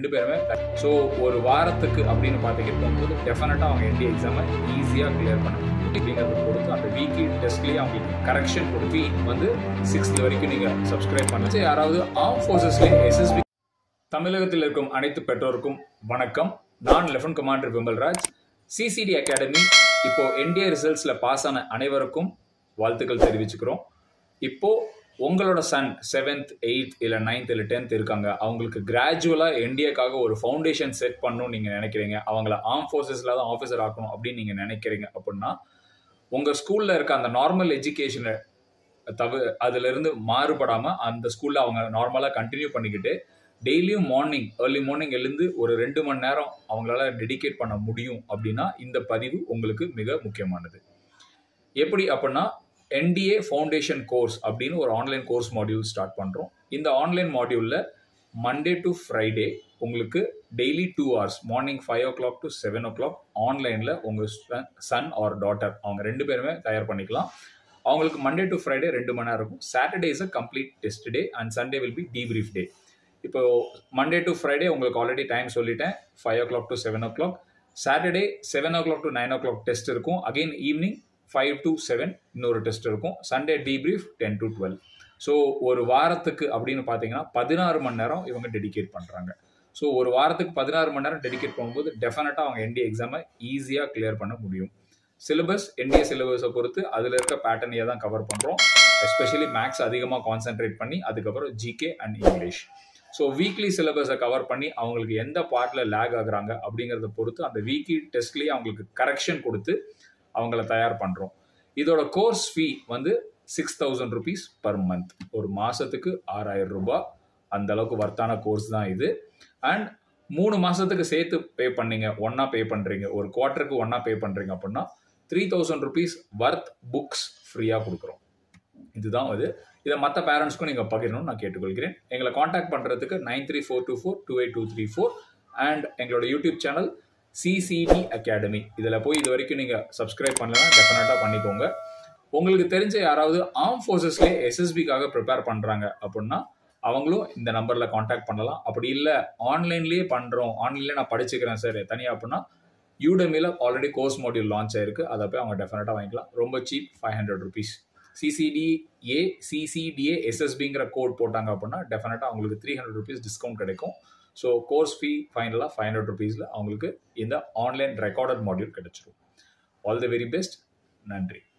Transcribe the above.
ரெண்டு பேருமே ஸோ ஒரு வாரத்துக்கு அப்படின்னு பார்த்துக்கிட்டு போகும்போது டெஃபினட்டாக அவங்க என்டி எக்ஸாமை ஈஸியாக கிளியர் பண்ண முடியும் அப்படிங்கிறத பொறுத்து அந்த வீக்லி டெஸ்ட்லேயே அவங்களுக்கு கரெக்ஷன் கொடுத்து வந்து சிக்ஸ்த் வரைக்கும் நீங்கள் சப்ஸ்கிரைப் பண்ணி யாராவது ஆர்ம் ஃபோர்ஸஸ்லேயே எஸ்எஸ்பி தமிழகத்தில் இருக்கும் அனைத்து பெற்றோருக்கும் வணக்கம் நான் lieutenant commander Vimalraj CCD academy இப்போ என்டிஏ ரிசல்ட்ஸில் பாஸ் ஆன அனைவருக்கும் வாழ்த்துக்கள் தெரிவிச்சுக்கிறோம் இப்போ உங்களோட சன் செவன்த் எயித் இல்லை நைன்த் இல்லை டென்த் இருக்காங்க அவங்களுக்கு கிராஜுவலாக என்டிஏக்காக ஒரு ஃபவுண்டேஷன் செட் பண்ணணும்னு நீங்கள் நினைக்கிறீங்க அவங்கள ஆர்ம் ஃபோர்ஸஸில் தான் ஆஃபீஸர் ஆக்கணும் அப்படின்னு நீங்கள் நினைக்கிறீங்க அப்படின்னா உங்கள் ஸ்கூலில் இருக்க அந்த நார்மல் எஜுகேஷனை தவிர அதுலேருந்து மாறுபடாமல் அந்த ஸ்கூலில் அவங்க நார்மலாக கண்டினியூ பண்ணிக்கிட்டு டெய்லியும் மார்னிங் ஏர்லி மார்னிங் எழுந்து ஒரு ரெண்டு மணி நேரம் அவங்களால டெடிகேட் பண்ண முடியும் அப்படின்னா இந்த பதிவு உங்களுக்கு மிக முக்கியமானது எப்படி அப்படின்னா என்டிஏ ஃபவுண்டேஷன் கோர்ஸ் அப்படின்னு ஒரு ஆன்லைன் கோர்ஸ் மாடியூல் ஸ்டார்ட் பண்ணுறோம் இந்த ஆன்லைன் மாடியூலில் மண்டே டு ஃப்ரைடே உங்களுக்கு daily two hours morning five o'clock to seven o'clock ஆன்லைனில் உங்கள் சன் ஆர் டாட்டர் அவங்க ரெண்டு பேருமே தயார் பண்ணிக்கலாம் அவங்களுக்கு மண்டே டு ஃப்ரைடே ரெண்டு மணி நேரம் இருக்கும் Saturday is a complete test day and Sunday will be debrief day இப்போ மண்டே டு ஃப்ரைடே உங்களுக்கு ஆல்ரெடி டைம் சொல்லிட்டேன் five o'clock to seven o'clock Saturday seven o'clock to nine o'clock test இருக்கும் again evening five to seven இன்னொரு test இருக்கும் Sunday debrief ten to twelve so ஒரு வாரத்துக்கு அப்படின்னு பார்த்தீங்கன்னா பதினாறு மணி நேரம் இவங்க டெடிகேட் பண்ணுறாங்க ஸோ ஒரு வாரத்துக்கு பதினாறு மணி நேரம் டெடிகேட் பண்ணும்போது டெஃபினட்டாக அவங்க என்டிஏ எக்ஸாமை ஈஸியாக கிளியர் பண்ண முடியும் சிலபஸ் என்டிஏ சிலபஸை பொறுத்து அதில் இருக்க பேட்டர்னையை தான் கவர் பண்ணுறோம் எஸ்பெஷலி மேக்ஸ் அதிகமாக கான்சென்ட்ரேட் பண்ணி அதுக்கப்புறம் GK and English so weekly சிலபஸை கவர் பண்ணி அவங்களுக்கு எந்த பார்ட்டில் லேக் ஆகுறாங்க அப்படிங்கிறத பொறுத்து அந்த வீக்லி டெஸ்ட்லேயே அவங்களுக்கு கரெக்ஷன் கொடுத்து அவங்கள தயார் பண்ணுறோம் இதோட கோர்ஸ் ஃபீ வந்து six thousand rupees per month ஒரு மாதத்துக்கு ஆறாயிரம் ரூபாய் அந்த அளவுக்கு வர்த்தான கோர்ஸ் தான் இது அண்ட் மூணு மாதத்துக்கு சேர்த்து பே பண்ணீங்க ஒன்றா பே பண்ணுறீங்க ஒரு குவார்ட்டருக்கு ஒன்றா பே பண்ணுறீங்க அப்படின்னா three thousand rupees worth books ஃப்ரீயாக கொடுக்குறோம் இதுதான் அது இதை மற்ற பேரண்ட்ஸ்க்கும் நீங்கள் பகிரணும்னு நான் கேட்டுக்கொள்கிறேன் எங்களை காண்டாக்ட் பண்ணுறதுக்கு nine three four two four two eight two three four and எங்களோட யூடியூப் சேனல் சிசிடி அகாடமி இதில் போய் இது வரைக்கும் நீங்கள் சப்ஸ்கிரைப் பண்ணலாம் டெஃபினட்டாக பண்ணிக்கோங்க உங்களுக்கு தெரிஞ்ச யாராவது ஆர்ம் ஃபோர்ஸஸ்லேயே எஸ்எஸ்பிக்காக ப்ரிப்பேர் பண்ணுறாங்க அப்படின்னா அவங்களும் இந்த நம்பரில் காண்டாக்ட் பண்ணலாம் அப்படி இல்லை ஆன்லைன்லேயே பண்ணுறோம் ஆன்லைன்லேயே நான் படிச்சுக்கிறேன் சார் தனியாக அப்படின்னா யூடமியில் ஆல்ரெடி கோர்ஸ் மாடியூல் லான்ச் ஆயிருக்கு அதை போய் அவங்க டெஃபினட்டாக வாங்கிக்கலாம் ரொம்ப cheap five hundred rupees CCDA CCDA எஸ்எஸ்பிங்கிற கோட் போட்டாங்க அப்படின்னா டெஃபினட்டாக அவங்களுக்கு த்ரீ ஹண்ட்ரட் ருபீஸ் டிஸ்கவுண்ட் கிடைக்கும் ஸோ கோர்ஸ் ஃபீ ஃபைனலாக ஃபைவ் ஹண்ட்ரட் ருபீஸில் அவங்களுக்கு இந்த ஆன்லைன் ரெக்கார்டட் மாடியூல் கிடைச்சிரும் ஆல் தி வெரி பெஸ்ட் நன்றி